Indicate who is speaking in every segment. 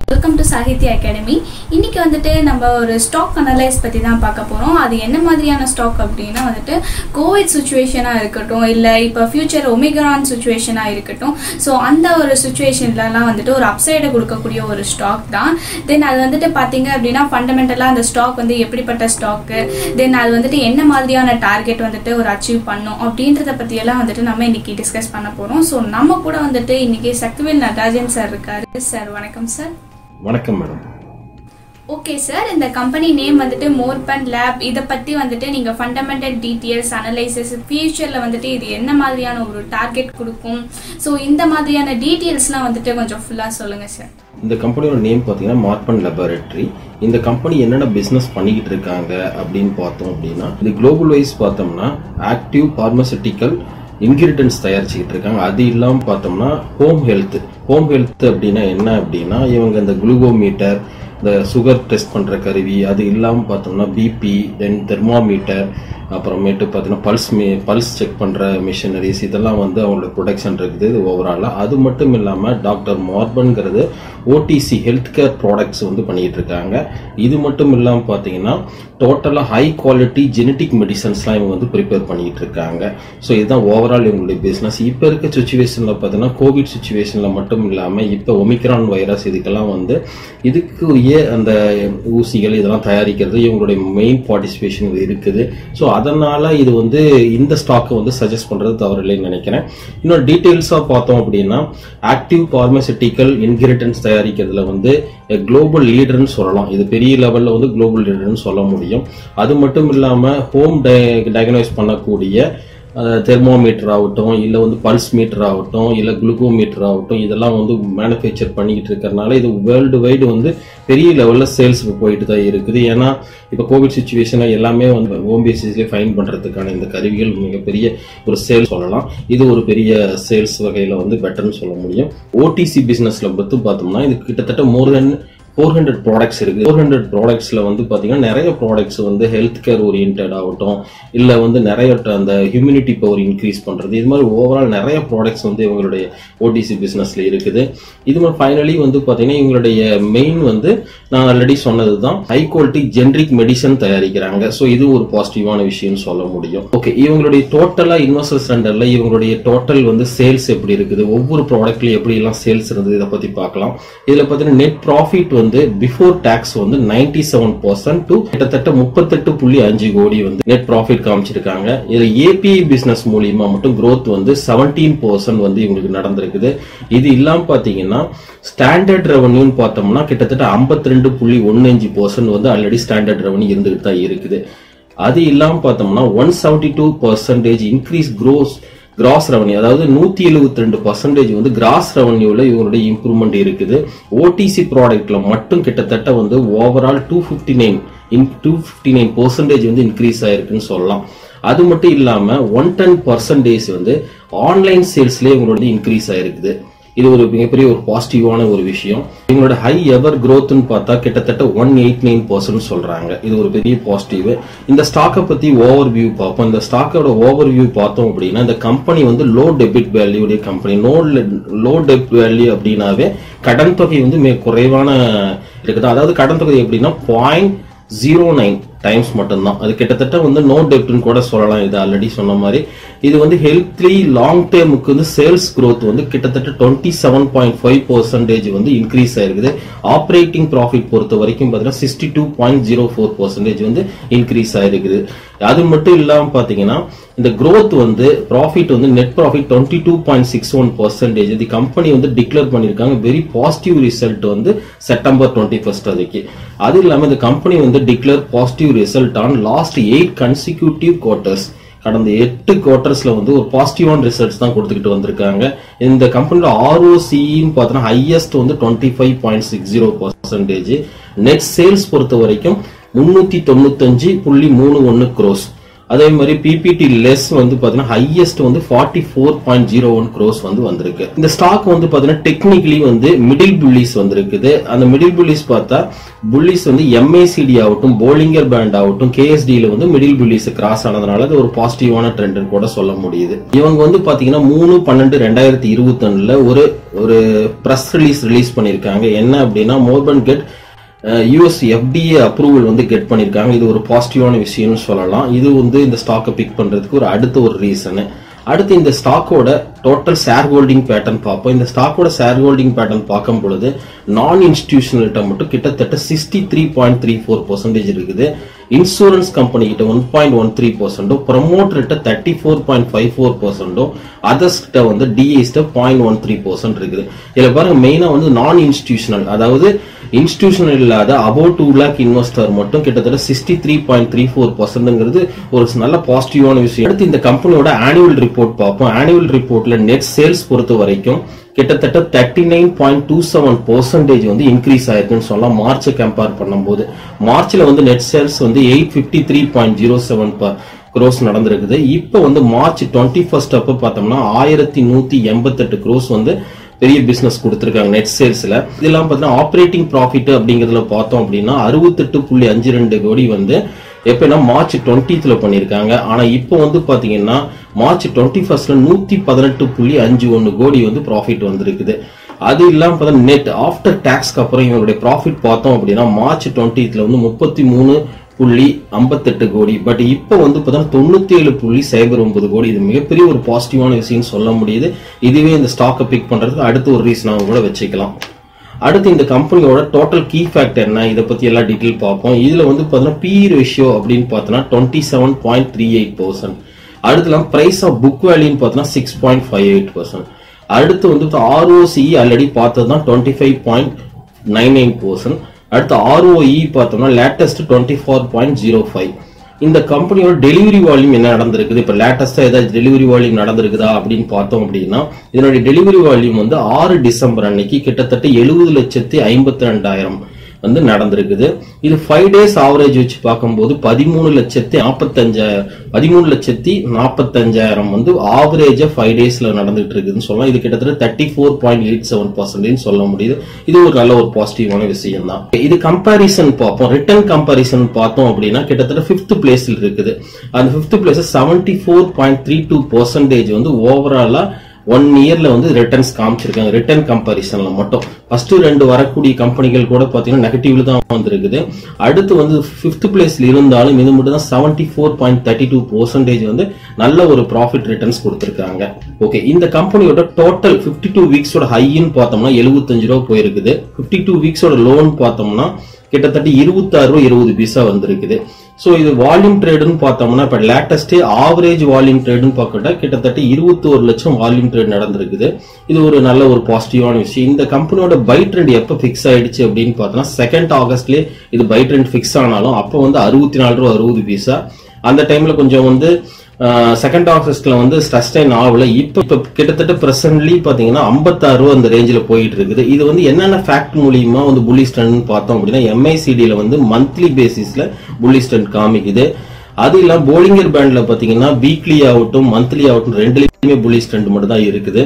Speaker 1: welcome to Sahitya academy இன்னைக்கு வந்துட்டு நம்ம ஒரு ஸ்டாக் அனலைஸ் பற்றி தான் பார்க்க போகிறோம் அது என்ன மாதிரியான ஸ்டாக் அப்படின்னா வந்துட்டு கோவிட் சுச்சுவேஷனாக இருக்கட்டும் இல்லை இப்போ ஃபியூச்சர் ஒமிக்ரான் சுச்சுவேஷனாக இருக்கட்டும் ஸோ அந்த ஒரு சுச்சுவேஷன்லலாம் வந்துட்டு ஒரு அப்சைடை கொடுக்கக்கூடிய ஒரு ஸ்டாக் தான் தென் அது வந்துட்டு பார்த்தீங்க அப்படின்னா ஃபண்டமெண்டலாக அந்த ஸ்டாக் வந்து எப்படிப்பட்ட ஸ்டாக்கு தென் அது வந்துட்டு என்ன மாதிரியான டார்கெட் வந்துட்டு ஒரு அச்சீவ் பண்ணும் அப்படின்றத பற்றியெல்லாம் வந்துட்டு நம்ம இன்னைக்கு டிஸ்கஸ் பண்ண போகிறோம் ஸோ நம்ம கூட வந்துட்டு இன்னைக்கு சக்திவேல் நடராஜன் சார் இருக்காரு சார் வணக்கம் சார்
Speaker 2: வணக்கம் மேடம்
Speaker 1: ஓகே சார் இந்த கம்பெனி நேம் வந்துட்டு மோர்பன் லேப் இதை பற்றி வந்துட்டு நீங்கள் ஃபண்டமெண்டல் டீட்டெயில்ஸ் அனலைசிஸ் ஃபியூச்சரில் வந்துட்டு இது என்ன மாதிரியான ஒரு டார்கெட் கொடுக்கும் ஸோ இந்த மாதிரியான டீட்டெயில்ஸ்லாம் வந்துட்டு கொஞ்சம் ஃபுல்லாக சொல்லுங்கள் சார்
Speaker 2: இந்த கம்பெனியோட நேம் பார்த்தீங்கன்னா மார்பன் லெபார்டரி இந்த கம்பெனி என்னென்ன பிஸ்னஸ் பண்ணிக்கிட்டு இருக்காங்க அப்படின்னு பார்த்தோம் அப்படின்னா இது குளோபல் வைஸ் பார்த்தோம்னா ஆக்டிவ் பார்மசூட்டிக்கல் இன்கிரிடியன்ஸ் தயாரிச்சுக்கிட்டு இருக்காங்க அது இல்லாமல் பார்த்தோம்னா ஹோம் ஹெல்த் ஹோம் ஹெல்த் அப்படின்னா என்ன அப்படின்னா இவங்க இந்த குளுகோமீட்டர் இந்த சுகர் டெஸ்ட் பண்ணுற கருவி அது இல்லாமல் பார்த்தோம்னா பிபி தென் தெர்மாமீட்டர் அப்புறமேட்டு பார்த்தீங்கன்னா பல்ஸ் மீ பல்ஸ் செக் பண்ணுற மிஷினரிஸ் இதெல்லாம் வந்து அவங்களோட ப்ரொடக்ஷன் இருக்குது இது ஓவராலாக அது மட்டும் இல்லாமல் டாக்டர் மார்பன்கிறது ஓடிசி ஹெல்த் கேர் ப்ராடக்ட்ஸ் வந்து பண்ணிட்டு இருக்காங்க இது மட்டும் இல்லாமல் பார்த்தீங்கன்னா டோட்டலாக ஹை குவாலிட்டி ஜெனட்டிக் மெடிசன்ஸ்லாம் இவங்க வந்து ப்ரிப்பேர் பண்ணிட்டு இருக்காங்க ஸோ இதுதான் ஓவரால் இவங்களுடைய பிஸ்னஸ் இப்போ இருக்க சுச்சுவேஷனில் பார்த்தீங்கன்னா கோவிட் சுச்சுவேஷனில் மட்டும் இல்லாமல் இப்போ ஒமிக்ரான் வைரஸ் இதுக்கெல்லாம் வந்து இதுக்குரிய அந்த ஊசிகள் இதெல்லாம் தயாரிக்கிறது இவங்களுடைய மெயின் பார்ட்டிசிபேஷன் இருக்குது ஸோ அதனால இது வந்து இந்த ஸ்டாக்கை வந்து சஜஸ்ட் பண்றது தவறில்லைன்னு நினைக்கிறேன் இன்னும் டீட்டெயில்ஸாக பார்த்தோம் அப்படின்னா ஆக்டிவ் பார்மசூட்டிக்கல் இன்கிரிட்டன்ஸ் தயாரிக்கிறதுல வந்து குளோபல் லீடர்னு சொல்லலாம் இது பெரிய லெவலில் வந்து குளோபல் லீடர்னு சொல்ல முடியும் அது மட்டும் இல்லாமல் ஹோம் டயக்னைஸ் பண்ணக்கூடிய தெர்மோமீட்டர் ஆகட்டும் இல்லை வந்து பல்ஸ் மீட்டர் ஆகட்டும் இல்லை குளுக்கோமீட்டர் ஆகட்டும் இதெல்லாம் வந்து மேனுஃபேக்சர் பண்ணிக்கிட்டு இருக்கிறனால இது வேர்ல்டு வைடு வந்து பெரிய லெவலில் சேல்ஸ் போயிட்டு தான் இருக்குது ஏன்னா இப்போ கோவிட் சுச்சுவேஷனில் எல்லாமே வந்து ஹோம் பேசிஸ்லேயே ஃபைன் பண்ணுறதுக்கான இந்த கருவிகள் மிகப்பெரிய ஒரு சேல் சொல்லலாம் இது ஒரு பெரிய சேல்ஸ் வகையில் வந்து பெட்டர்னு சொல்ல முடியும் ஓடிசி பிஸ்னஸில் பற்றி பார்த்தோம்னா இது கிட்டத்தட்ட more than four hundred products இருக்குது ஃபோர் ஹண்ட்ரட் ப்ராடக்ட்ஸில் வந்து பார்த்தீங்கன்னா நிறைய ப்ராடக்ட்ஸ் வந்து ஹெல்த் கேர் ஓரியன்ட் ஆகட்டும் இல்லை வந்து நிறைய அந்த ஹியூமினிட்டி பவர் இன்க்ரீஸ் பண்ணுறது இது மாதிரி ஓவரால் நிறைய ப்ராடக்ட்ஸ் வந்து இவங்களுடைய ஓடிசி பிஸ்னஸில் இருக்குது இது மாதிரி ஃபைனலி வந்து பார்த்தீங்கன்னா இவங்களுடைய மெயின் வந்து நான் ஆல்ரெடி சொன்னது தான் ஹை குவாலிட்டி ஜென்ரிக் மெடிசன் தயாரிக்கிறாங்க ஸோ இது ஒரு பாசிட்டிவான விஷயம்னு சொல்ல முடியும் ஓகே இவங்களுடைய டோட்டலாக இன்வெஸ்டர் சென்டரில் இவங்களுடைய டோட்டல் வந்து சேல்ஸ் எப்படி இருக்குது ஒவ்வொரு ப்ராடக்ட்லையும் எப்படி எல்லாம் சேல்ஸ் இருந்தது இதை பற்றி பார்க்கலாம் இதில் பார்த்தீங்கன்னா நெட் ப்ராஃபிட் வந்து பிஃபோர் டேக்ஸ் வந்து நைன்டி செவன் பர்சன்ட் டு கிட்டத்தட்ட முப்பத்தெட்டு புள்ளி அஞ்சு கோடி வந்து நெட் ப்ராஃபிட் காமிச்சிருக்காங்க இதுல ஏபிஐ பிசினஸ் மூலியமா மட்டும் growth வந்து செவன்டீன் பர்சன்ட் வந்து இவங்களுக்கு நடந்திருக்குது இது இல்லாம பாத்தீங்கன்னா ஸ்டாண்டர்ட் ரெவன்யூன்னு பார்த்தோம்னா கிட்டத்தட்ட ஐம்பத்தி ரெண்டு புள்ளி ஒன்னு அஞ்சு பர்சன்ட் வந்து ஆல்ரெடி ஸ்டாண்டர்ட் ரெவன்யூ இருந்துகிட்டு தான் இருக்குது அது இல்லாம பார்த்தோம்னா one seventy two percentage increase gross gross revenue அதாவது நூத்தி எழுபத்தி ரெண்டு பர்சன்டேஜ் வந்து கிராஸ் ரெவன்யூல இவங்களுடைய இம்ப்ரூவ்மெண்ட் இருக்குது ஓடிசி ப்ராடக்ட்ல மட்டும் கிட்டத்தட்ட வந்து overall two fifty nine in two fifty nine percentage வந்து இன்க்ரீஸ் ஆயிருக்குன்னு சொல்லலாம் அது மட்டும் இல்லாம ஒன் டென் பர்சன்டேஜ் வந்து ஆன்லைன் சேல்ஸ்லயே இவங்களோட இன்க்ரீஸ் ஆயிருக்குது இது ஒரு மிகப்பெரிய ஒரு பாசிட்டிவான ஒரு விஷயம் இவங்களோட ஹை எவர் க்ரோத்னு பார்த்தா கிட்டத்தட்ட ஒன் எயிட் நைன் பர்சன்ட் சொல்றாங்க இது ஒரு பெரிய பாசிட்டிவ் இந்த ஸ்டாக்கை பத்தி ஓவர் வியூ பார்ப்போம் இந்த ஸ்டாக்கோட ஓவர் வியூ பார்த்தோம் அப்படின்னா இந்த கம்பெனி வந்து லோ டெபிட் வேல்யூடைய company no low debit value அப்படின்னாவே கடன் தொகை வந்து மிக குறைவான இருக்குது அதாவது கடன் தொகை எப்படின்னா பாயிண்ட் ஜீரோ நைன் டைம்ஸ் மட்டும்தான் அது கிட்டத்தட்ட வந்து நோ டெப்ட்னு கூட சொல்லலாம் இது ஆல்ரெடி சொன்ன மாதிரி இது வந்து ஹெல்த்லி லாங் டேர்முக்கு வந்து சேல்ஸ் growth வந்து கிட்டத்தட்ட twenty seven point five percentage வந்து இன்க்ரீஸ் ஆயிருக்குது ஆப்ரேட்டிங் ப்ராஃபிட் பொறுத்த வரைக்கும் பார்த்தீங்கன்னா sixty two point zero four percentage வந்து இன்க்ரீஸ் ஆயிருக்குது அது மட்டும் இல்லாமல் பார்த்தீங்கன்னா இந்த growth வந்து ப்ராஃபிட் வந்து net profit twenty two point six one percentage இது கம்பெனி வந்து டிக்ளேர் பண்ணியிருக்காங்க வெரி பாசிட்டிவ் ரிசல்ட் வந்து செப்டம்பர் டுவெண்ட்டி ஃபர்ஸ்ட் அதுக்கு அது இல்லாமல் இந்த கம்பெனி வந்து declare positive result on last eight consecutive quarters கடந்த எட்டு குவார்ட்டர்ஸ்ல வந்து ஒரு பாசிட்டிவான ரிசல்ட்ஸ் தான் கொடுத்துக்கிட்டு வந்திருக்காங்க இந்த கம்பெனியோட ஆர்ஓசின்னு பார்த்தோன்னா ஹையஸ்ட் வந்து twenty five point six zero percentage net sales பொறுத்த வரைக்கும் முன்னூத்தி தொண்ணூத்தஞ்சு புள்ளி மூணு ஒன்னு க்ரோஸ் அதே மாதிரி பிபிடி லெஸ் வந்து பாத்தீங்கன்னா ஹையஸ்ட் வந்து forty four point zero one crores வந்து வந்திருக்கு இந்த ஸ்டாக் வந்து பாத்தீங்கன்னா டெக்னிக்கலி வந்து மிடில் புள்ளிஸ் வந்திருக்குது அந்த மிடில் புள்ளிஸ் பார்த்தா புள்ளிஸ் வந்து எம்ஏசிடி ஆகட்டும் போலிங்கர் பேண்ட் ஆகட்டும் கேஎஸ்டியில வந்து மிடில் புள்ளிஸ் கிராஸ் ஆனதுனால அது ஒரு பாசிட்டிவான ட்ரெண்ட்னு கூட சொல்ல முடியுது இவங்க வந்து பாத்தீங்கன்னா மூணு பன்னெண்டு ரெண்டாயிரத்தி இருபத்தி ஒரு ஒரு ப்ரெஸ் ரிலீஸ் ரிலீஸ் பண்ணிருக்காங்க என்ன அப்படின்னா Morepen get US FDA approval வந்து கெட் பண்ணியிருக்காங்க இது ஒரு பாசிட்டிவான விஷயம்னு சொல்லலாம் இது வந்து இந்த ஸ்டாக்கை பிக் பண்றதுக்கு ஒரு அடுத்த ஒரு ரீசனு அடுத்து இந்த ஸ்டாக்கோட டோட்டல் ஷேர் ஹோல்டிங் பேட்டர்ன் பார்ப்போம் இந்த ஸ்டாக்கோட ஷேர் ஹோல்டிங் பேட்டர்ன் பார்க்கும் பொழுது நான் இன்ஸ்டிடியூஷனல்கிட்ட மட்டும் கிட்டத்தட்ட sixty three point three four percentage இருக்குது இன்சூரன்ஸ் கம்பெனி கிட்ட ஒன் பாயிண்ட் ஒன் த்ரீ பர்சன்டும் ப்ரமோட்டர்கிட்ட thirty four point five four பர்சன்டும் அதர்ஸ் கிட்ட வந்து டிஐஸ்ட பாயிண்ட் ஒன் த்ரீ பர்சன்ட் இருக்குது இதுல பாருங்க மெயினா வந்து நான் இன்ஸ்டிடியூஷனல் அதாவது இன்ஸ்டிடியூஷனல் இல்லாத அபவுட் டூ லேக் இன்வெஸ்டர் மட்டும் கிட்டத்தட்ட sixty three point three four பர்சன்ட்ங்கிறது ஒரு நல்ல பாசிட்டிவான விஷயம் அடுத்து இந்த கம்பெனியோட ஆனுவல் ரிப்போர்ட் பார்ப்போம் ஆனுவல் ரிப்போர்ட்ல நெட் சேல்ஸ் பொறுத்த வரைக்கும் கிட்டத்தட்ட thirty nine point two seven percentage வந்து இன்க்ரீஸ் ஆயிருக்குன்னு சொல்லலாம் மார்ச்சை கம்பேர் பண்ணும்போது மார்ச்ல வந்து நெட் சேல்ஸ் வந்து eight fifty three point zero seven crores நடந்திருக்குது இப்போ வந்து மார்ச் டுவெண்ட்டி ஃபர்ஸ்ட் அப்போ பார்த்தோம்னா ஆயிரத்தி நூத்தி எண்பத்தெட்டு க்ரோஸ் வந்து பெரிய பிசினஸ் கொடுத்துருக்காங்க நெட் சேல்ஸ்ல இதெல்லாம் பார்த்தீங்கன்னா ஆப்ரேட்டிங் ப்ராஃபிட் அப்படிங்கிறதுல பார்த்தோம் அப்படின்னா அறுபத்தெட்டு புள்ளி அஞ்சு ரெண்டு கோடி வந்து எப்படின்னா மார்ச் டுவெண்ட்டில பண்ணியிருக்காங்க ஆனா இப்போ வந்து பாத்தீங்கன்னா மார்ச் டுவெண்ட்டி ஃபர்ஸ்ட்ல நூத்தி பதினெட்டு புள்ளி அஞ்சு ஒன்னு கோடி வந்து ப்ராஃபிட் வந்திருக்குது அது இல்லாம பார்த்தா நெட் ஆஃப்டர் டேக்ஸ்க்கு அப்புறம் இவங்களுடைய ப்ராஃபிட் பார்த்தோம் அப்படின்னா மார்ச் டுவெண்ட்டில வந்து முப்பத்தி மூணு புள்ளி ஐம்பத்தெட்டு கோடி பட் இப்போ வந்து பார்த்தீங்கன்னா தொண்ணூத்தி ஏழு புள்ளி சைபர் ஒன்பது கோடி இது மிகப்பெரிய ஒரு பாசிட்டிவான விஷயம் சொல்ல முடியுது இதுவே இந்த ஸ்டாக்கை பிக் பண்றதுக்கு அடுத்த ஒரு ரீசனாக கூட வச்சுக்கலாம் அடுத்து இந்த கம்பெனியோட டோட்டல் கீ ஃபேக்டர் என்ன இதை பத்தி எல்லாம் டீட்டெயில் பார்ப்போம் இதுல வந்து பார்த்தீங்கன்னா பி ரேஷியோ அப்படின்னு பார்த்தோன்னா twenty seven point three eight percent அடுத்து பிரைஸ் ஆஃப் புக் வேல்யூன்னு பார்த்தோன்னா six point five eight percent அடுத்து வந்து ஆர்ஓசி ஆல்ரெடி பார்த்தது தான் twenty five point nine nine percent அடுத்து ஆர்ஓஇ பார்த்தோம்னா latest twenty four point zero five இந்த கம்பெனியோட டெலிவரி வால்யூம் என்ன நடந்திருக்குது இப்போ லேட்டஸ்டா ஏதாவது டெலிவரி வால்யூம் நடந்திருக்குதா அப்படின்னு பார்த்தோம் அப்படின்னா இதனுடைய டெலிவரி வால்யூம் வந்து ஆறு டிசம்பர் அன்னைக்கு கிட்டத்தட்ட எழுபது லட்சத்தி ஐம்பத்தி ரெண்டாயிரம் வந்து நடந்திருக்குது இது ஃபைவ் டேஸ் ஆவரேஜ் வச்சு பார்க்கும்போது பதிமூணு லட்சத்தி நாற்பத்தஞ்சாயிரம் பதிமூணு லட்சத்தி நாற்பத்தஞ்சாயிரம் வந்து ஆவரேஜா ஃபைவ் டேஸ்ல நடந்துட்டு இருக்குதுன்னு சொல்லலாம் இது கிட்டத்தட்ட thirty four point eight seven percentage சொல்ல முடியுது இது ஒரு நல்ல ஒரு பாசிட்டிவான விஷயம் தான் இது கம்பாரிசன் பார்ப்போம் ரிட்டர்ன் கம்பாரிசன் பார்த்தோம் அப்படின்னா கிட்டத்தட்ட ஃபிஃப்த் பிளேஸ்ல இருக்குது அந்த fifth place seventy four point three two percentage வந்து ஓவராலா ஒன் இயர்ல வந்து ரிட்டர்ன்ஸ் காமிச்சிருக்காங்க ரிட்டர்ன் கம்பாரிசன்ல மட்டும் ஃபர்ஸ்ட் ரெண்டு வரக்கூடிய கம்பெனிகள் கூட பாத்தீங்கன்னா நெகட்டிவ்ல தான் வந்திருக்குது அடுத்து வந்து ஃபிஃப்த் பிளேஸ்ல இருந்தாலும் இது மட்டும் தான் seventy four point thirty two percentage வந்து நல்ல ஒரு ப்ராஃபிட் ரிட்டர்ன்ஸ் கொடுத்துருக்காங்க ஓகே இந்த கம்பெனியோட டோட்டல் ஃபிஃப்டி டூ வீக்ஸோட ஹைன்னு பார்த்தோம்னா எழுபத்தஞ்சு ரூபா போயிருக்குது ஃபிஃப்டி டூ வீக்ஸோட லோன் பார்த்தோம்னா கிட்டத்தட்ட இருபத்தாறு ரூபா இருபது பைசா வந்திருக்குது ஸோ இது வால்யூம் ட்ரேடுன்னு பார்த்தோம்னா இப்போ லேட்டஸ்ட் ஆவரேஜ் வால்யூம் ட்ரேடுன்னு பார்க்கட்டா கிட்டத்தட்ட இருபத்தோரு லட்சம் வால்யூம் ட்ரேட் நடந்திருக்குது இது ஒரு நல்ல ஒரு பாசிட்டிவான விஷயம் இந்த கம்பெனியோட பை ட்ரெண்ட் எப்போ ஃபிக்ஸ் ஆயிடுச்சு அப்படின்னு பார்த்தோம்னா செகண்ட் ஆகஸ்ட்லேயே இது பை ட்ரெண்ட் ஃபிக்ஸ் ஆனாலும் அப்போ வந்து அறுபத்தி நாலு ரூபா அறுபது பைசா அந்த டைம்ல கொஞ்சம் வந்து செகண்ட் ஆகஸ்ட்ல வந்து சஸ்டைன் ஆகல இப்போ இப்போ கிட்டத்தட்ட பிரசன்ட்லி பாத்தீங்கன்னா ஐம்பத்தாறு ரூபா அந்த ரேஞ்சில் போயிட்டு இருக்குது இது வந்து என்னென்ன ஃபேக்ட் மூலியமா வந்து புள்ளி ஸ்டண்ட் பார்த்தோம் அப்படின்னா எம்ஐசிடியில வந்து மந்த்லி பேசிஸ்ல புள்ளி ஸ்டண்ட் காமிக்குது அது இல்லாம போலிங்கர் பேண்ட்ல பாத்தீங்கன்னா வீக்லி ஆகட்டும் மந்த்லி ஆகட்டும் ரெண்டுலயுமே புள்ளி ஸ்டண்ட் மட்டும் தான் இருக்குது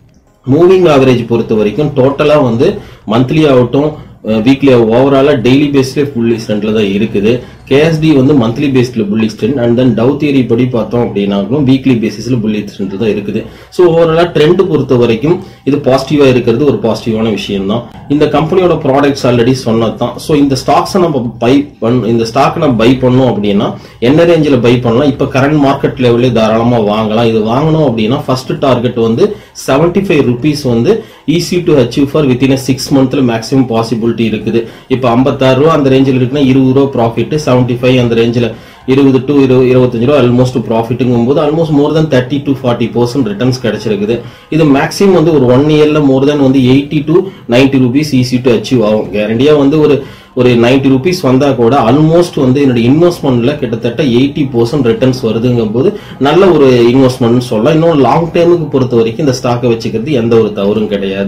Speaker 2: மூவிங் ஆவரேஜ் பொறுத்த வரைக்கும் டோட்டலா வந்து மந்த்லி ஆகட்டும் வீக்லி ஓவராலா டெய்லி பேஸ்ல புள்ளி ஸ்டண்ட்ல தான் இருக்குது கேஎஸ்டி வந்து மந்த்லி பேஸ்ல புள்ளி trend and then Dow theory படி பார்த்தோம் அப்படின்னாலும் வீக்லி பேசிஸ்ல புள்ளி ஸ்டெண்ட் தான் இருக்குது ஸோ ஓவராலா ட்ரெண்ட் பொறுத்த வரைக்கும் இது பாசிட்டிவா இருக்கிறது ஒரு பாசிட்டிவான விஷயம் தான் இந்த கம்பெனியோட ப்ராடக்ட்ஸ் ஆல்ரெடி சொன்னது தான் ஸோ இந்த ஸ்டாக்ஸை நம்ம பை பண்ண இந்த ஸ்டாக் நம்ம பை பண்ணோம் அப்படின்னா என்ன ரேஞ்சில் பை பண்ணலாம் இப்போ கரண்ட் மார்க்கெட் லெவலே தாராளமா வாங்கலாம் இது வாங்கணும் அப்படின்னா ஃபர்ஸ்ட் டார்கெட் வந்து செவன்டி ஃபைவ் ருபீஸ் வந்து easy to achieve for within six மந்த்ல மேக்ஸிமம் பாசிபிலிட்டி இருக்குது இப்போ ஐம்பத்தாறு ரூபா அந்த ரேஞ்சில் இருக்குன்னா இருபது ரூபா ப்ராஃபிட் செவன்டி ஃபைவ் அந்த ரேஞ்சில் இருபது டு இருபது இருபத்தஞ்சு ரூபா ஆல்மோஸ்ட் ப்ராஃபிட்டுங்கும் போது almost more than thirty to forty percent returns கிடைச்சிருக்குது இது மேக்ஸிமம் வந்து ஒரு ஒன் இயர்ல மோர் தென் வந்து eighty to ninety rupees easy to achieve ஆகும் கேரண்டியா வந்து ஒரு ஒரு நைன்டி ருபீஸ் வந்தா கூட ஆல்மோஸ்ட் வந்து என்னோட இன்வெஸ்ட்மெண்ட்ல கிட்டத்தட்ட எயிட்டி பர்சன்ட் ரிட்டர்ன்ஸ் வருதுங்கும் போது நல்ல ஒரு இன்வெஸ்ட்மெண்ட் சொல்லலாம் இன்னும் லாங் டைமுக்கு பொறுத்த வரைக்கும் இந்த ஸ்டாக்கை வச்சுக்கிறது எந்த ஒரு தவறும் கிடையாது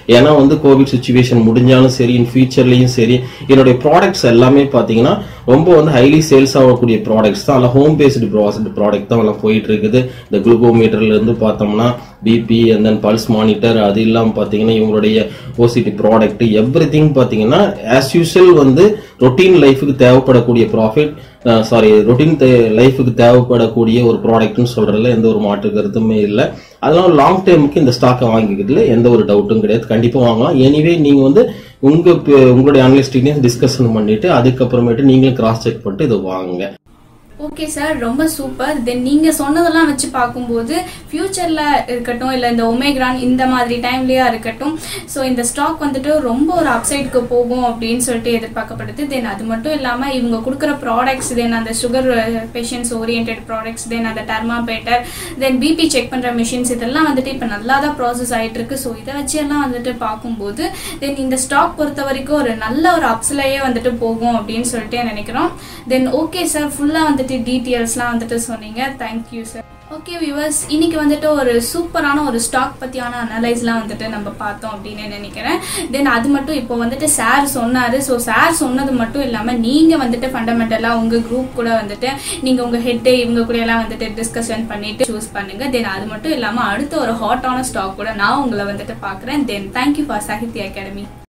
Speaker 2: ஏன்னா வந்து கோவிட் சுச்சுவேஷன் முடிஞ்சாலும் சரி இன் ஃபியூச்சர்லயும் சரி என்னுடைய ப்ராடக்ட்ஸ் எல்லாமே பாத்தீங்கன்னா ரொம்ப வந்து ஹைலி சேல்ஸ் ஆகக்கூடிய ப்ராடக்ட்ஸ் தான் அல்ல ஹோம் பேஸ்டு ப்ராடக்ட் தான் எல்லாம் போயிட்டு இருக்குது இந்த குளுக்கோமீட்டர்ல இருந்து பார்த்தோம்னா BP and then pulse monitor அது இல்லாம பாத்தீங்கன்னா இவங்களுடைய ஓசிடி ப்ராடக்ட் எவ்ரி திங் பாத்தீங்கன்னா ஆஸ் யூஷுவல் வந்து ரொட்டீன் லைஃபுக்கு தேவைப்படக்கூடிய ப்ராஃபிட் சாரி ரொட்டீன் லைஃபுக்கு தேவைப்படக்கூடிய ஒரு ப்ராடக்ட்னு சொல்றதுல எந்த ஒரு மாற்று கருத்துமே இல்லை அதனால லாங் டைமுக்கு இந்த ஸ்டாக்கை வாங்கிக்கிறதுல எந்த ஒரு டவுட்டும் கிடையாது கண்டிப்பா வாங்கலாம் எனிவே நீங்க வந்து உங்க ப- உங்களுடைய அனலிஸ்டிக்கையும் டிஸ்கஷன் பண்ணிட்டு அதுக்கப்புறமேட்டு நீங்களும் கிராஸ் செக் பண்ணிட்டு இதை வாங்குங்க
Speaker 1: ஓகே சார் ரொம்ப சூப்பர் தென் நீங்க சொன்னதெல்லாம் வச்சு பார்க்கும்போது ஃபியூச்சர்ல இருக்கட்டும் இல்ல இந்த ஒமேக்ரான் இந்த மாதிரி டைம்லயா இருக்கட்டும் ஸோ இந்த ஸ்டாக் வந்துட்டு ரொம்ப ஒரு அப்சைடுக்கு போகும் அப்படின்னு சொல்லிட்டு எதிர்பார்க்கப்படுது தென் அது மட்டும் இல்லாம இவங்க கொடுக்குற ப்ராடக்ட்ஸ் தென் அந்த sugar patients orient products then அந்த டெர்மாபேட்டர் தென் பிபி செக் பண்ற மிஷின்ஸ் இதெல்லாம் வந்துட்டு இப்போ நல்லா தான் ப்ராசஸ் ஆயிட்டு இருக்கு ஸோ இதை வச்சு எல்லாம் வந்துட்டு பார்க்கும்போது தென் இந்த ஸ்டாக் பொறுத்த வரைக்கும் ஒரு நல்ல ஒரு அப்ஸ்லயே வந்துட்டு போகும் அப்படின்னு சொல்லிட்டு நினைக்கிறோம் தென் ஓகே சார் ஃபுல்லாக வந்துட்டு டீட்டெயில்ஸ்லாம் வந்துட்டு சொன்னீங்க தேங்க்யூ சார் ஓகே வியூவர்ஸ் இன்னைக்கு வந்துட்டு ஒரு சூப்பரான ஒரு ஸ்டாக் பற்றியான அனலைஸ்லாம் வந்துட்டு நம்ம பார்த்தோம் அப்படின்னு நினைக்கிறேன் தென் அது மட்டும் இப்போ வந்துட்டு சார் சொன்னார் ஸோ சார் சொன்னது மட்டும் இல்லாமல் நீங்கள் வந்துட்டு ஃபண்டமெண்டலாக உங்கள் குரூப் கூட வந்துட்டு நீங்கள் உங்கள் ஹெட்டு இவங்க கூட எல்லாம் வந்துட்டு டிஸ்கஷன் பண்ணிட்டு சூஸ் பண்ணுங்க தென் அது மட்டும் இல்லாமல் அடுத்த ஒரு ஹாட்டான ஸ்டாக் கூட நான் உங்களை வந்துட்டு பார்க்குறேன் then thank you for Sahitya academy